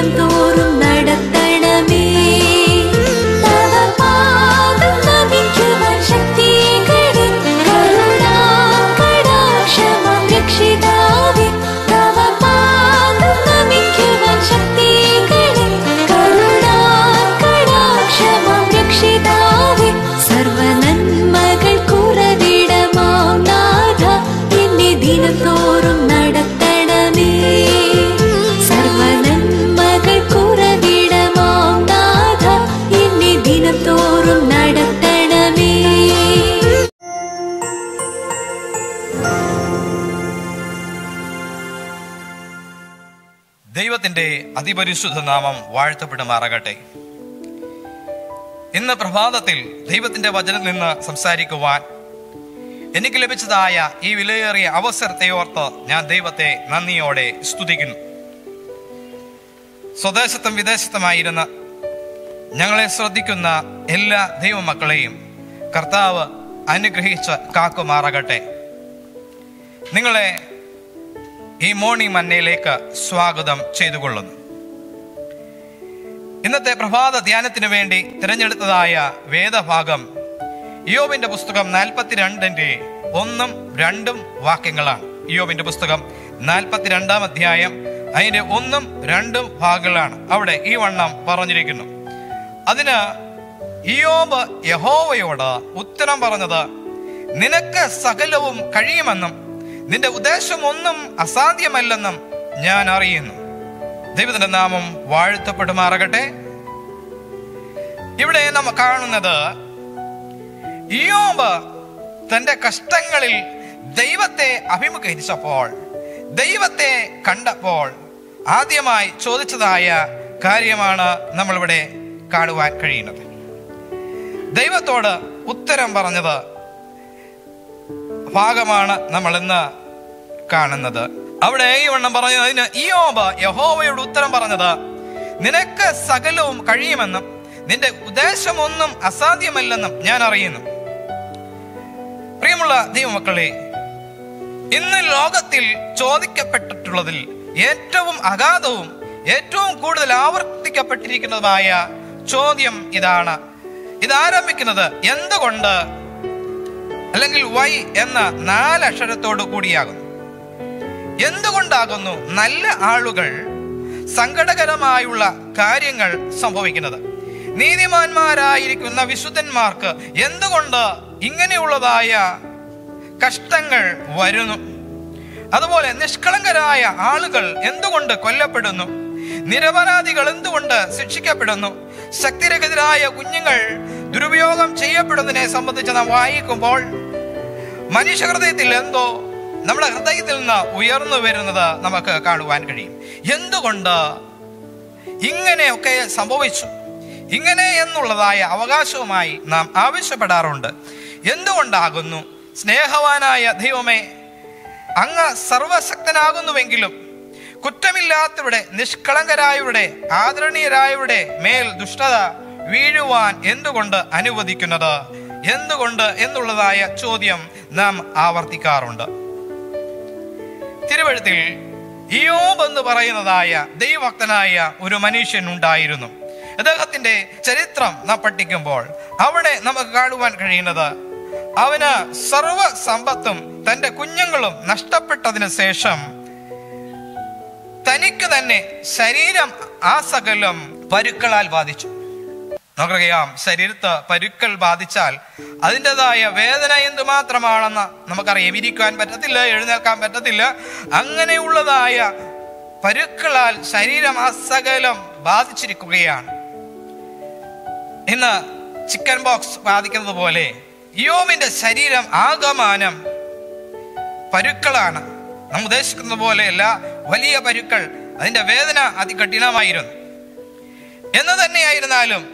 ദിനം തോറും നടത്തണമേ തവ പാദം നമിക്കുവാൻ ശക്തികളെ കരുണാകടാക്ഷമാം രക്ഷിതാവേ തവ പാദം നമിക്കുവാൻ ശക്തികളെ കരുണാകടാക്ഷമാം രക്ഷിതാവേ സർവനന്മകൾ കുറവിടമാം നാഥ എന്നെ ദിനം തോറും നടത്തണമേ സർവനന്മകൾ കുറവിടമാം നാഥ എന്നെ ദിനം തോറും നടത്തണമേ ദൈവത്തിന്റെ അതിപരിശുദ്ധ നാമം വാഴ്ത്തപ്പെടുമാറാകട്ടെ ഇന്ന് പ്രഭാതത്തിൽ ദൈവത്തിന്റെ വചനം നിന്ന് സംസാരിക്കുവാൻ എനിക്ക് ലഭിച്ചതായ ഈ വിലയേറിയ അവസരത്തെ ഓർത്ത് ഞാൻ ദൈവത്തെ നന്ദിയോടെ സ്തുതിക്കുന്നു സ്വദേശത്തും വിദേശത്തുമായിരുന്ന ഞങ്ങളെ ശ്രദ്ധിക്കുന്ന എല്ലാ ദൈവമക്കളെയും കർത്താവ് അനുഗ്രഹിച്ച് കാക്കുമാറാകട്ടെ നിങ്ങളെ ഈ മോർണിംഗ് മന്നയിലേക്ക് സ്വാഗതം ചെയ്തുകൊള്ളുന്നു ഇന്നത്തെ പ്രഭാത ധ്യാനത്തിന് വേണ്ടി തിരഞ്ഞെടുത്തതായ വേദഭാഗം യോബിന്റെ പുസ്തകം നാൽപ്പത്തിരണ്ടിന്റെ ഒന്നും രണ്ടും വാക്യങ്ങളാണ് യോബിന്റെ പുസ്തകം നാൽപ്പത്തിരണ്ടാം അധ്യായം അതിന്റെ ഒന്നും രണ്ടും ഭാഗങ്ങളാണ് അവിടെ ഈ വണ്ണം പറഞ്ഞിരിക്കുന്നു അതിന് ഇയോബ് യഹോവയോട് ഉത്തരം പറഞ്ഞത് നിനക്ക് സകലവും കഴിയുമെന്നും നിന്റെ ഉദ്ദേശം ഒന്നും അസാധ്യമല്ലെന്നും ഞാൻ അറിയുന്നു ദൈവത്തിന്റെ നാമം വാഴ്ത്തപ്പെടുമാറാകട്ടെ ഇവിടെ നാം കാണുന്നത് ഇയോബ് തന്റെ കഷ്ടങ്ങളിൽ ദൈവത്തെ അഭിമുഖീകരിച്ചപ്പോൾ ദൈവത്തെ കണ്ടപ്പോൾ ആദ്യമായി ചോദിച്ചതായ കാര്യമാണ് നമ്മളിവിടെ കാണുവാൻ കഴിയുന്നത് ദൈവത്തോട് ഉത്തരം പറഞ്ഞത് ഭാഗമാണ് നമ്മൾ ഇന്ന് കാണുന്നത് അവിടെ ഈ വണ്ണം പറഞ്ഞത് അതിന് ഇയോബ് യഹോവയോട് ഉത്തരം പറഞ്ഞത് നിനക്ക് സകലവും കഴിയുമെന്നും നിന്റെ ഉദ്ദേശമൊന്നും അസാധ്യമല്ലെന്നും ഞാൻ അറിയുന്നു പ്രിയമുള്ള ദൈവമക്കളെ ഇന്ന് ലോകത്തിൽ ചോദിക്കപ്പെട്ടിട്ടുള്ളതിൽ ഏറ്റവും അഗാധവും ഏറ്റവും കൂടുതൽ ആവർത്തിക്കപ്പെട്ടിരിക്കുന്നതുമായ ചോദ്യം ഇതാണ് ഇതാരംഭിക്കുന്നത് എന്തുകൊണ്ട് അല്ലെങ്കിൽ വൈ എന്ന നാലക്ഷരത്തോടു കൂടിയാകുന്നു എന്തുകൊണ്ടാകുന്നു നല്ല ആളുകൾ സങ്കടകരമായുള്ള കാര്യങ്ങൾ സംഭവിക്കുന്നത് നീതിമാന്മാരായിരിക്കുന്ന വിശുദ്ധന്മാർക്ക് എന്തുകൊണ്ട് ഇങ്ങനെയുള്ളതായ കഷ്ടങ്ങൾ വരുന്നു അതുപോലെ നിഷ്കളങ്കരായ ആളുകൾ എന്തുകൊണ്ട് കൊല്ലപ്പെടുന്നു നിരപരാധികൾ എന്തുകൊണ്ട് ശിക്ഷിക്കപ്പെടുന്നു ശക്തിരഹിതരായ കുഞ്ഞുങ്ങൾ ദുരുപയോഗം ചെയ്യപ്പെടുന്നതിനെ സംബന്ധിച്ച് നാം വായിക്കുമ്പോൾ മനുഷ്യഹൃദയത്തിൽ എന്തോ നമ്മുടെ ഹൃദയത്തിൽ നിന്ന് ഉയർന്നു വരുന്നത് നമുക്ക് കാണുവാൻ കഴിയും എന്തുകൊണ്ട് ഇങ്ങനെയൊക്കെ സംഭവിച്ചു ഇങ്ങനെ എന്നുള്ളതായ അവകാശവുമായി നാം ആവശ്യപ്പെടാറുണ്ട് എന്തുകൊണ്ടാകുന്നു സ്നേഹവാനായ ദൈവമേ അങ്ങ് സർവശക്തനാകുന്നുവെങ്കിലും കുറ്റമില്ലാത്തവരുടെ നിഷ്കളങ്കരായവരുടെ ആദരണീയരായവരുടെ മേൽ ദുഷ്ടത വീഴുവാൻ എന്തുകൊണ്ട് അനുവദിക്കുന്നത് എന്തുകൊണ്ട് എന്നുള്ളതായ ചോദ്യം നാം ആവർത്തിക്കാറുണ്ട് തിരുവഴുത്തിൽ ഇയോബ് എന്ന് പറയുന്നതായ ദൈവഭക്തനായ ഒരു മനുഷ്യൻ ഉണ്ടായിരുന്നു അദ്ദേഹത്തിന്റെ ചരിത്രം നാം പഠിക്കുമ്പോൾ അവിടെ നമുക്ക് കാണുവാൻ കഴിയുന്നത് അവന് സർവ സമ്പത്തും തന്റെ കുഞ്ഞുങ്ങളും നഷ്ടപ്പെട്ടതിന് ശേഷം തനിക്ക് തന്നെ ശരീരം ആ സകലം പരുക്കളാൽ ബാധിച്ചു നമുക്കറിയാം ശരീരത്ത് പരുക്കൾ ബാധിച്ചാൽ അതിൻ്റെതായ വേദന എന്തുമാത്രമാണെന്ന് നമുക്കറിയാം ഇരിക്കാൻ പറ്റത്തില്ല എഴുന്നേൽക്കാൻ പറ്റത്തില്ല അങ്ങനെയുള്ളതായ പരുക്കളാൽ ശരീരം അസകലം ബാധിച്ചിരിക്കുകയാണ് ഇന്ന് ചിക്കൻ ബോക്സ് ബാധിക്കുന്നത് പോലെ യോമിന്റെ ശരീരം ആകമാനം പരുക്കളാണ് നാം ഉദ്ദേശിക്കുന്നത് പോലെയല്ല വലിയ പരുക്കൾ അതിന്റെ വേദന അതികഠിനമായിരുന്നു എന്ന് തന്നെയായിരുന്നാലും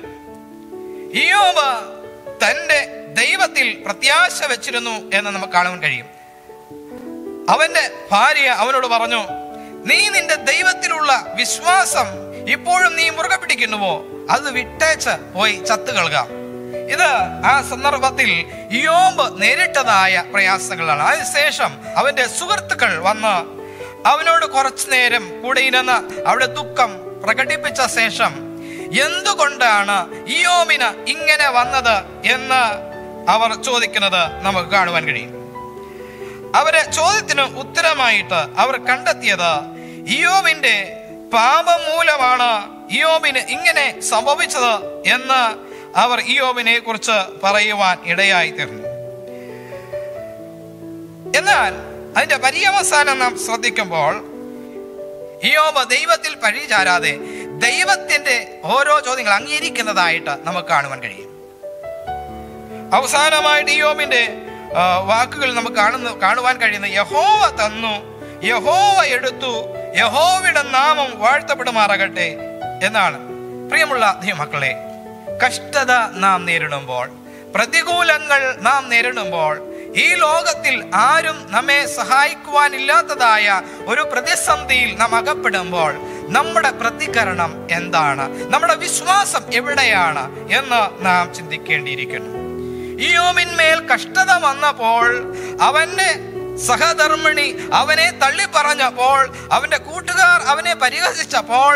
ഇയോബ് തന്റെ ദൈവത്തിൽ പ്രത്യാശ വെച്ചിരുന്നു എന്ന് നമുക്ക് കാണുവാൻ കഴിയും അവന്റെ ഭാര്യ അവനോട് പറഞ്ഞു നീ നിന്റെ ദൈവത്തിലുള്ള വിശ്വാസം ഇപ്പോഴും നീ മുറുകെ പിടിക്കുന്നുവോ അത് വിട്ടേച്ച് പോയി ചത്തുകളക ഇത് ആ സന്ദർഭത്തിൽ ഇയോബ് നേരിട്ടതായ പ്രയാസങ്ങളാണ് അതിനുശേഷം അവന്റെ സുഹൃത്തുക്കൾ വന്ന് അവനോട് കുറച്ചു നേരം കൂടെ ഇരുന്ന് അവിടെ ദുഃഖം പ്രകടിപ്പിച്ച ശേഷം എന്തുകൊണ്ടാണ് ഇയോമിന് ഇങ്ങനെ വന്നത് എന്ന് അവർ ചോദിക്കുന്നത് നമുക്ക് കാണുവാൻ കഴിയും അവരെ ചോദ്യത്തിന് ഉത്തരമായിട്ട് അവർ കണ്ടെത്തിയത് ഇയോബിന്റെ പാപം മൂലമാണ് ഇയോബിന് ഇങ്ങനെ സംഭവിച്ചത് എന്ന് അവർ ഇയോബിനെ കുറിച്ച് പറയുവാൻ ഇടയായി തീർന്നു എന്നാൽ അതിന്റെ പര്യവസാനം നാം ശ്രദ്ധിക്കുമ്പോൾ ഇയോബ് ദൈവത്തിൽ പഴിചാരാതെ ദൈവത്തിന്റെ ഓരോ ചോദ്യങ്ങൾ അംഗീകരിക്കുന്നതായിട്ട് നമുക്ക് കാണുവാൻ കഴിയും അവസാനമായിട്ട് ഇയോബിന്റെ ആ, വാക്കുകൾ നമുക്ക് കാണുന്നു കാണുവാൻ കഴിയുന്ന യഹോവ തന്നു യഹോവ എടുത്തു യഹോവയുടെ നാമം വാഴ്ത്തപ്പെടുമാറാകട്ടെ എന്നാണ് പ്രിയമുള്ള ദൈവമക്കളെ കഷ്ടത നാം നേരിടുമ്പോൾ പ്രതികൂലങ്ങൾ നാം നേരിടുമ്പോൾ ഈ ലോകത്തിൽ ആരും നമ്മെ സഹായിക്കുവാനില്ലാത്തതായ ഒരു പ്രതിസന്ധിയിൽ നാം അകപ്പെടുമ്പോൾ നമ്മുടെ പ്രതികരണം എന്താണ് നമ്മുടെ വിശ്വാസം എവിടെയാണ് എന്ന് നാം ചിന്തിക്കേണ്ടിയിരിക്കുന്നു ഇയോമിന്മേൽ കഷ്ടത വന്നപ്പോൾ അവന്റെ സഹധർമ്മിണി അവനെ തള്ളി പറഞ്ഞപ്പോൾ അവന്റെ കൂട്ടുകാർ അവനെ പരിഹസിച്ചപ്പോൾ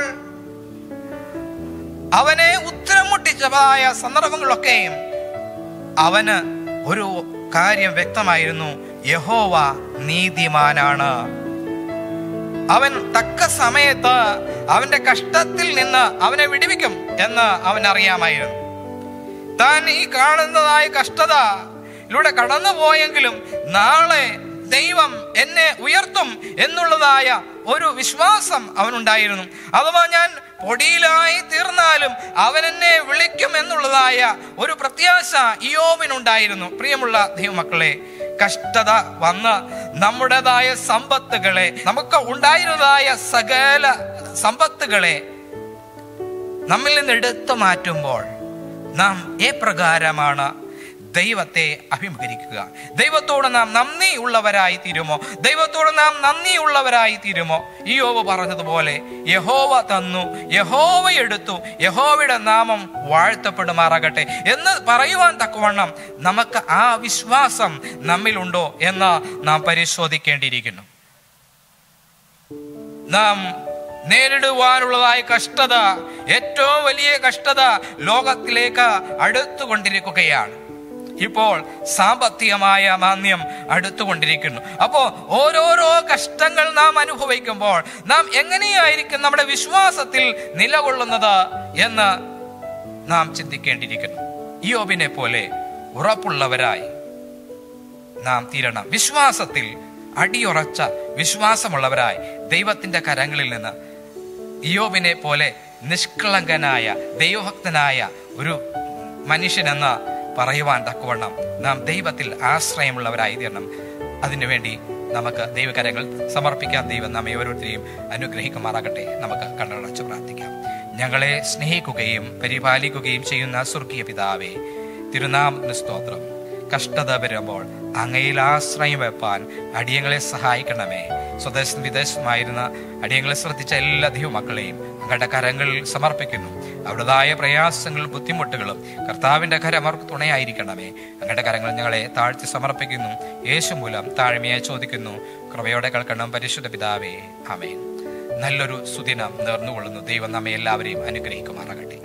അവനെ ഉത്തരം മുട്ടിച്ചതായ സന്ദർഭങ്ങളൊക്കെയും അവന് ഒരു കാര്യം വ്യക്തമായിരുന്നു യഹോവ നീതിമാനാണ് അവൻ തക്ക സമയത്ത് അവന്റെ കഷ്ടത്തിൽ നിന്ന് അവനെ വിടുവിക്കും എന്ന് അവൻ അറിയാമായിരുന്നു താൻ ഈ കാണുന്നതായ കഷ്ടത ഇതിലൂടെ കടന്നുപോയെങ്കിലും നാളെ ദൈവം എന്നെ ഉയർത്തും എന്നുള്ളതായ ഒരു വിശ്വാസം അവനുണ്ടായിരുന്നു അഥവാ ഞാൻ പൊടിയിലായി തീർന്നാലും അവൻ എന്നെ വിളിക്കും എന്നുള്ളതായ ഒരു പ്രത്യാശ ഇയോമിനുണ്ടായിരുന്നു പ്രിയമുള്ള ദൈവമക്കളെ കഷ്ടത വന്ന് നമ്മുടേതായ സമ്പത്തുകളെ നമുക്ക് ഉണ്ടായിരുന്നതായ സകല സമ്പത്തുകളെ നമ്മിൽ നിന്ന് എടുത്തു മാറ്റുമ്പോൾ നാം എപ്രകാരമാണ് ദൈവത്തെ അഭിമുഖീകരിക്കുക ദൈവത്തോട് നാം നന്ദി ഉള്ളവരായി തീരുമോ ദൈവത്തോട് നാം നന്ദി ഉള്ളവരായി തീരുമോ ഈ യോവ പറഞ്ഞതുപോലെ യഹോവ തന്നു യഹോവ എടുത്തു യഹോവയുടെ നാമം വാഴ്ത്തപ്പെടുമാറാകട്ടെ എന്ന് പറയുവാൻ തക്കവണ്ണം നമുക്ക് ആ വിശ്വാസം നമ്മിലുണ്ടോ എന്ന് നാം പരിശോധിക്കേണ്ടിയിരിക്കുന്നു നാം നേരിടുവാനുള്ളതായ കഷ്ടത ഏറ്റവും വലിയ കഷ്ടത ലോകത്തിലേക്ക് അടുത്തുകൊണ്ടിരിക്കുകയാണ് ഇപ്പോൾ സാമ്പത്തികമായ മാന്യം അടുത്തുകൊണ്ടിരിക്കുന്നു അപ്പോൾ ഓരോരോ കഷ്ടങ്ങൾ നാം അനുഭവിക്കുമ്പോൾ നാം എങ്ങനെയായിരിക്കും നമ്മുടെ വിശ്വാസത്തിൽ നിലകൊള്ളുന്നത് എന്ന് നാം ചിന്തിക്കേണ്ടിയിരിക്കുന്നു യോബിനെ പോലെ ഉറപ്പുള്ളവരായി നാം തീരണം വിശ്വാസത്തിൽ അടിയുറച്ച വിശ്വാസമുള്ളവരായി ദൈവത്തിന്റെ കരങ്ങളിൽ നിന്ന് ഇയോബിനെ പോലെ നിഷ്കളങ്കനായ ദൈവഭക്തനായ ഒരു മനുഷ്യനെന്ന് പറയുവാൻ തക്കവണ്ണം നാം ദൈവത്തിൽ ആശ്രയമുള്ളവരായി തീരണം അതിനുവേണ്ടി നമുക്ക് ദൈവകരങ്ങൾ സമർപ്പിക്കാൻ ദൈവം നമ്മെ ഓരോരുത്തരെയും അനുഗ്രഹിക്കുമാറാകട്ടെ നമുക്ക് കണ്ണടച്ച് പ്രാർത്ഥിക്കാം ഞങ്ങളെ സ്നേഹിക്കുകയും പരിപാലിക്കുകയും ചെയ്യുന്ന സ്വർഗീയ പിതാവേ തിരുനാമത്തിന് സ്തോത്രം കഷ്ടത വരുമ്പോൾ അങ്ങയിൽ ആശ്രയം വെപ്പാൻ അടിയങ്ങളെ സഹായിക്കണമേ സ്വദേശം വിദേശമായിരുന്ന അടിയങ്ങളെ ശ്രദ്ധിച്ച എല്ലാ ദൈവമക്കളെയും അങ്ങയുടെ കരങ്ങളിൽ സമർപ്പിക്കുന്നു അവിടതായ പ്രയാസങ്ങളും ബുദ്ധിമുട്ടുകളും കർത്താവിന്റെ കരം അവർക്ക് തുണയായിരിക്കണമേ അങ്ങയുടെ കരങ്ങൾ ഞങ്ങളെ താഴ്ത്തി സമർപ്പിക്കുന്നു യേശു മൂലം താഴ്മയായി ചോദിക്കുന്നു കൃപയോടെ കേൾക്കണം പരിശുദ്ധ പിതാവേ ആമേൻ നല്ലൊരു സുദിനം നേർന്നുകൊള്ളുന്നു ദൈവം നമ്മെ എല്ലാവരെയും അനുഗ്രഹിക്കുമാറാകട്ടെ